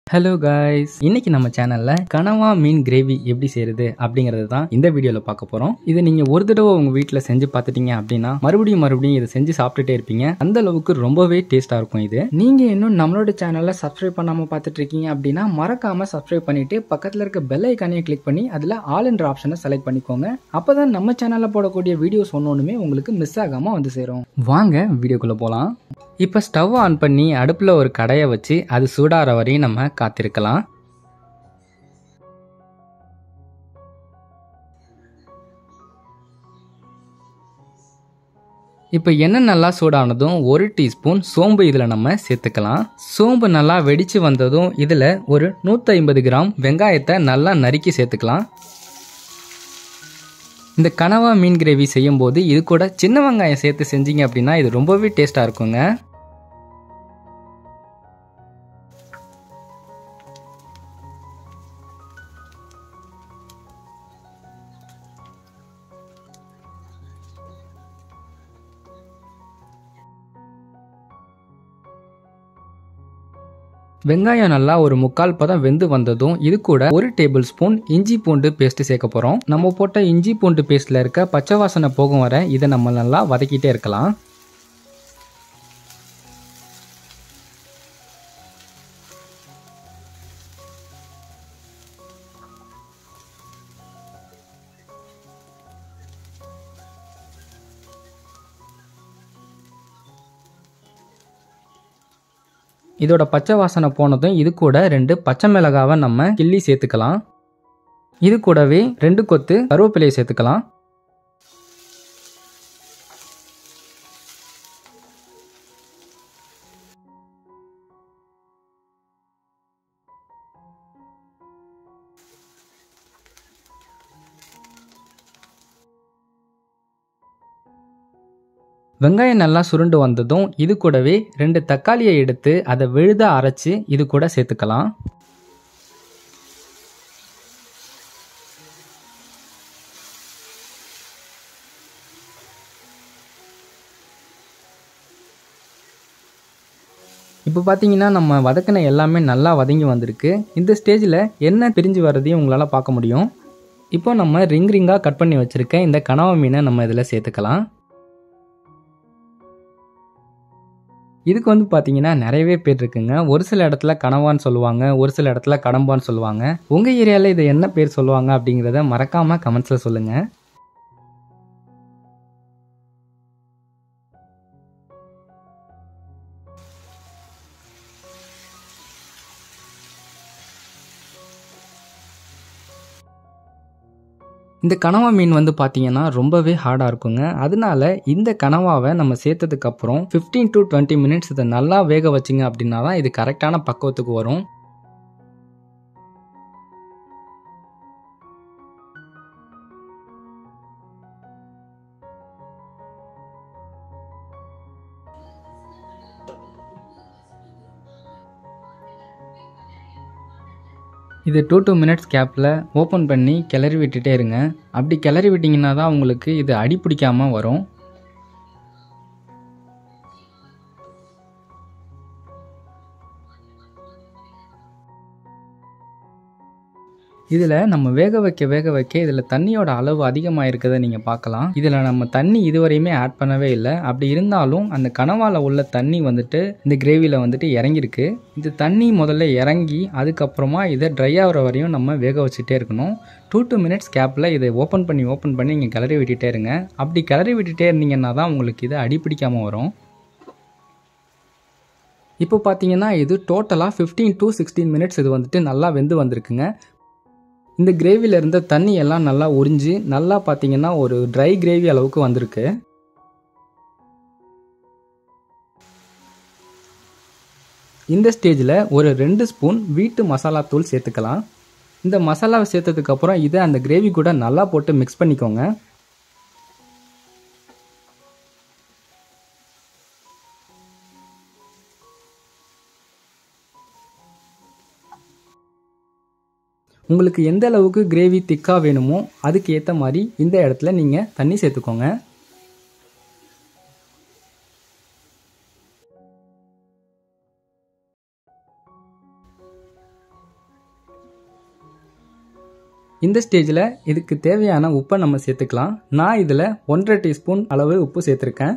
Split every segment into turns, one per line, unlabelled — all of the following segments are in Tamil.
ஹலோ காய்ஸ் இன்னைக்கு நம்ம சேனல்ல கனவா மீன் கிரேவி எப்படி செய்யறது அப்படிங்கறது தான் இந்த வீடியோல பார்க்க போறோம் இதை நீங்க ஒரு தடவை உங்க வீட்ல செஞ்சு பார்த்துட்டீங்க அப்படின்னா மறுபடியும் மறுபடியும் இதை செஞ்சு சாப்பிட்டுட்டே இருப்பீங்க அந்த அளவுக்கு ரொம்பவே டேஸ்டா இருக்கும் இது நீங்க இன்னும் நம்மளோட சேனலை சப்ஸ்கிரைப் பண்ணாம பார்த்துட்டு இருக்கீங்க அப்படின்னா மறக்காம சப்ஸ்கிரைப் பண்ணிட்டு பக்கத்துல இருக்க பெல் ஐக்கானையும் கிளிக் பண்ணி அதுல ஆல் என்ற ஆப்ஷனை செலக்ட் பண்ணிக்கோங்க அப்பதான் நம்ம சேனல்ல போடக்கூடிய வீடியோஸ் ஒன்னொன்றுமே உங்களுக்கு மிஸ் ஆகாம வந்து சேரும் வாங்க வீடியோக்குள்ள போலாம் இப்போ ஸ்டவ் ஆன் பண்ணி அடுப்பில் ஒரு கடையை வச்சு அது சூடாகிற வரையும் நம்ம காத்திருக்கலாம் இப்போ எண்ணெய் நல்லா சூடானதும் ஒரு டீஸ்பூன் சோம்பு இதில் நம்ம சேர்த்துக்கலாம் சோம்பு நல்லா வெடித்து வந்ததும் இதில் ஒரு நூற்றி ஐம்பது கிராம் வெங்காயத்தை நல்லா நறுக்கி சேர்த்துக்கலாம் இந்த கனவா மீன் கிரேவி செய்யும்போது இது கூட சின்ன வெங்காயம் சேர்த்து செஞ்சீங்க அப்படின்னா இது ரொம்பவே டேஸ்ட்டாக இருக்குங்க வெங்காயம் நல்லா ஒரு முக்கால் பதம் வெந்து வந்ததும் இது கூட ஒரு டேபிள் ஸ்பூன் இஞ்சி பூண்டு பேஸ்ட் சேர்க்க போகிறோம் நம்ம போட்ட இஞ்சி பூண்டு பேஸ்ட்டில் இருக்க பச்சை வாசனை போகும் வர இதை நம்ம நல்லா வதக்கிட்டே இருக்கலாம் இதோட பச்சை வாசனை போனதும் இது கூட ரெண்டு பச்சை மிளகாவை நம்ம கிள்ளி சேர்த்துக்கலாம் இது கூடவே ரெண்டு கொத்து கருவேப்பிலையை சேர்த்துக்கலாம் வெங்காயம் நல்லா சுருண்டு வந்ததும் இது கூடவே ரெண்டு தக்காளியை எடுத்து அதை விழுத அரைச்சி இது கூட சேர்த்துக்கலாம் இப்போ பார்த்தீங்கன்னா நம்ம வதக்கின எல்லாமே நல்லா வதங்கி வந்திருக்கு இந்த ஸ்டேஜில் எண்ணெய் பிரிஞ்சு வர்றதையும் உங்களால் பார்க்க முடியும் இப்போ நம்ம ரிங் ரிங்காக கட் பண்ணி வச்சுருக்க இந்த கனவா மீனை நம்ம இதில் சேர்த்துக்கலாம் இதுக்கு வந்து பார்த்தீங்கன்னா நிறையவே பேர் இருக்குங்க ஒரு சில இடத்துல கனவான்னு சொல்லுவாங்க ஒரு சில இடத்துல கடம்பான்னு சொல்லுவாங்க உங்கள் ஏரியாவில் இதை என்ன பேர் சொல்லுவாங்க அப்படிங்கிறத மறக்காமல் கமெண்ட்ஸில் சொல்லுங்கள் இந்த கனவா மீன் வந்து பார்த்தீங்கன்னா ரொம்பவே ஹார்டாக இருக்குங்க அதனால இந்த கனவாவை நம்ம சேர்த்ததுக்கு அப்புறம் ஃபிஃப்டீன் டு டுவெண்ட்டி மினிட்ஸ் இதை நல்லா வேக வச்சிங்க அப்படின்னா தான் இது கரெக்டான பக்குவத்துக்கு வரும் இது டூ டூ மினிட்ஸ் கேப்பில் ஓப்பன் பண்ணி கிளறி விட்டுட்டே இருங்க அப்படி கிளறி விட்டிங்கன்னா தான் உங்களுக்கு இது அடி பிடிக்காமல் வரும் இதில் நம்ம வேக வைக்க வேக வைக்க இதில் தண்ணியோட அளவு அதிகமாக இருக்கிறத நீங்கள் பார்க்கலாம் இதில் நம்ம தண்ணி இதுவரையுமே ஆட் பண்ணவே இல்லை அப்படி இருந்தாலும் அந்த கனவால உள்ள தண்ணி வந்துட்டு இந்த கிரேவியில் வந்துட்டு இறங்கியிருக்கு இந்த தண்ணி முதல்ல இறங்கி அதுக்கப்புறமா இதை ட்ரை ஆகிற வரையும் நம்ம வேக வச்சுட்டே இருக்கணும் டூ டூ மினிட்ஸ் கேப்பில் இதை ஓப்பன் பண்ணி ஓப்பன் பண்ணி நீங்கள் கிளறி விட்டுட்டே இருங்க அப்படி கிளறி விட்டுட்டே இருந்தீங்கன்னா தான் உங்களுக்கு இது அடிப்பிடிக்காமல் வரும் இப்போ பார்த்தீங்கன்னா இது டோட்டலாக ஃபிஃப்டீன் டு சிக்ஸ்டீன் மினிட்ஸ் இது வந்துட்டு நல்லா வெந்து வந்திருக்குங்க இந்த கிரேவியில் இருந்த தண்ணி எல்லாம் நல்லா உறிஞ்சு நல்லா பார்த்தீங்கன்னா ஒரு ட்ரை கிரேவி அளவுக்கு வந்திருக்கு இந்த ஸ்டேஜில் ஒரு ரெண்டு ஸ்பூன் வீட்டு மசாலா தூள் சேர்த்துக்கலாம் இந்த மசாலாவை சேர்த்ததுக்கப்புறம் இதை அந்த கிரேவி கூட நல்லா போட்டு மிக்ஸ் பண்ணிக்கோங்க உங்களுக்கு எந்த அளவுக்கு கிரேவி திக்காக வேணுமோ அதுக்கு ஏற்ற மாதிரி இந்த இடத்துல நீங்கள் தண்ணி சேர்த்துக்கோங்க இந்த ஸ்டேஜில் இதுக்கு தேவையான உப்பை நம்ம சேர்த்துக்கலாம் நான் இதில் ஒன்றரை டீஸ்பூன் அளவு உப்பு சேர்த்துருக்கேன்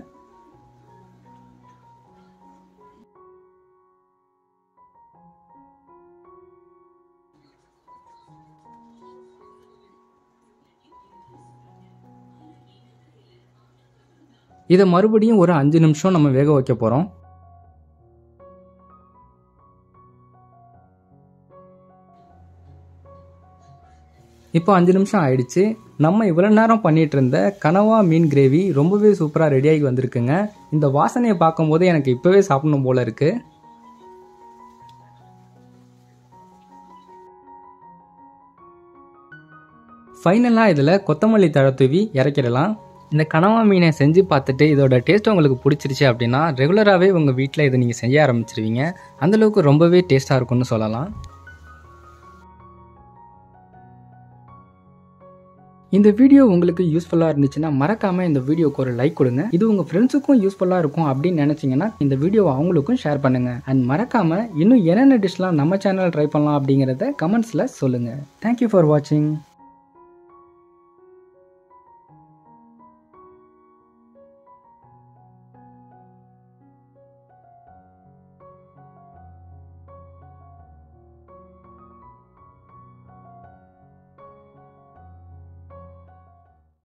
இதை மறுபடியும் ஒரு அஞ்சு நிமிஷம் நம்ம வேக வைக்க போகிறோம் இப்போ அஞ்சு நிமிஷம் ஆயிடுச்சு நம்ம இவ்வளோ நேரம் பண்ணிட்டு இருந்த கனவா மீன் கிரேவி ரொம்பவே சூப்பராக ரெடியாகி வந்திருக்குங்க இந்த வாசனையை பார்க்கும்போது எனக்கு இப்போவே சாப்பிடணும் போல இருக்கு ஃபைனலாக இதில் கொத்தமல்லி தழை தூவி இறக்கிடலாம் இந்த கனவா மீனை செஞ்சு பார்த்துட்டு இதோட டேஸ்ட் உங்களுக்கு பிடிச்சிருச்சு அப்படின்னா ரெகுலராகவே உங்கள் வீட்டில் இதை நீங்கள் செய்ய ஆரம்பிச்சிருவீங்க அந்தளவுக்கு ரொம்பவே டேஸ்ட்டாக இருக்கும்னு சொல்லலாம் இந்த வீடியோ உங்களுக்கு யூஸ்ஃபுல்லாக இருந்துச்சுன்னா மறக்காமல் இந்த வீடியோக்கு ஒரு லைக் கொடுங்க இது உங்கள் ஃப்ரெண்ட்ஸுக்கும் யூஸ்ஃபுல்லாக இருக்கும் அப்படின்னு நினச்சிங்கன்னா இந்த வீடியோவை அவங்களுக்கும் ஷேர் பண்ணுங்கள் அண்ட் மறக்காமல் இன்னும் என்னென்ன டிஷ்லாம் நம்ம சேனல் ட்ரை பண்ணலாம் அப்படிங்கிறத கமெண்ட்ஸில் சொல்லுங்கள் தேங்க்யூ ஃபார் வாட்சிங்